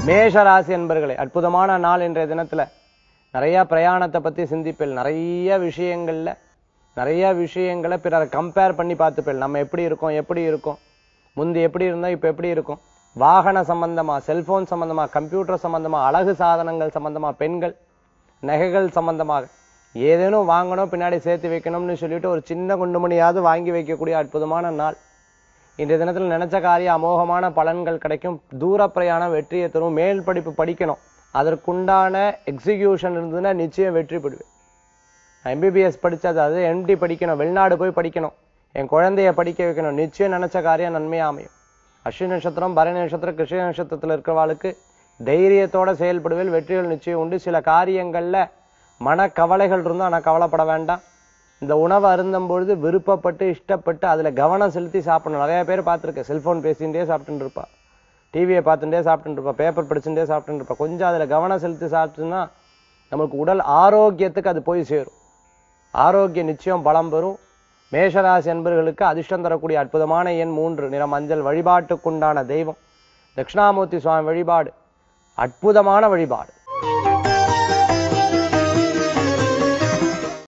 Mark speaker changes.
Speaker 1: மேஷராசி என்பர்களே அற்புதமான நாள் இன்றைய தினத்துல நிறைய பிரயாணத்தை பத்தி சிந்திப்பேன் நிறைய விஷயங்கள்ல நிறைய விஷயங்களை பிறரை கம்பேர் பண்ணி பார்த்துப்பேன் நம்ம எப்படி இருக்கோம் எப்படி இருக்கோம் முந்தி எப்படி இருந்தோம் இப்ப எப்படி இருக்கும் வாகன சம்பந்தமா செல்போன் சம்பந்தமா கம்ப்யூட்டர் சம்பந்தமா அழகு சாதனங்கள் சம்பந்தமா பெண்கள் நகைகள் சம்பந்தமாக ஏதேனும் வாங்கணும் பின்னாடி சேர்த்து வைக்கணும்னு சொல்லிட்டு ஒரு சின்ன குண்டுமணியாவது வாங்கி வைக்கக்கூடிய அற்புதமான நாள் இன்றைய தினத்தில் நினைச்ச காரிய அமோகமான பலன்கள் கிடைக்கும் தூர பிரயாணம் வெற்றியை தரும் மேல் படிப்பு படிக்கணும் அதற்குண்டான எக்ஸிகியூஷன் இருந்ததுன்னா நிச்சயம் வெற்றி பெறுவேன் எம்பிபிஎஸ் படிச்சது அது எம்டி படிக்கணும் வெளிநாடு போய் படிக்கணும் என் குழந்தைய படிக்க வைக்கணும் நிச்சயம் நினைச்ச காரியம் நன்மையா அமையும் அஸ்வினி நட்சத்திரம் பரணி நட்சத்திரம் கிருஷ்ண நட்சத்திரத்தில் இருக்கிறவாளுக்கு தைரியத்தோட செயல்படுவேல் வெற்றிகள் நிச்சயம் உண்டு சில காரியங்கள்ல மனக்கவலைகள் இருந்தும் ஆனா கவலைப்பட வேண்டாம் இந்த உணவை அருந்தும் பொழுது விருப்பப்பட்டு இஷ்டப்பட்டு அதுல கவனம் செலுத்தி சாப்பிடணும் நிறைய பேர் பார்த்திருக்கேன் செல்போன் பேசிகிட்டே சாப்பிட்டுட்டு இருப்பா டிவியை பார்த்துட்டே சாப்பிட்டுட்டு இருப்பா பேப்பர் படிச்சுட்டே சாப்பிட்டுட்டு இருப்பா கொஞ்சம் அதுல கவனம் செலுத்தி சாப்பிட்டுன்னா நமக்கு உடல் ஆரோக்கியத்துக்கு அது போய் சேரும் ஆரோக்கியம் நிச்சயம் பலம் பெறும் மேஷராசி என்பர்களுக்கு அதிர்ஷ்டம் தரக்கூடிய அற்புதமான எண் மூன்று நிறம் மஞ்சள் வழிபாட்டுக்குண்டான தெய்வம் தட்சிணாமூர்த்தி சுவாமி வழிபாடு அற்புதமான வழிபாடு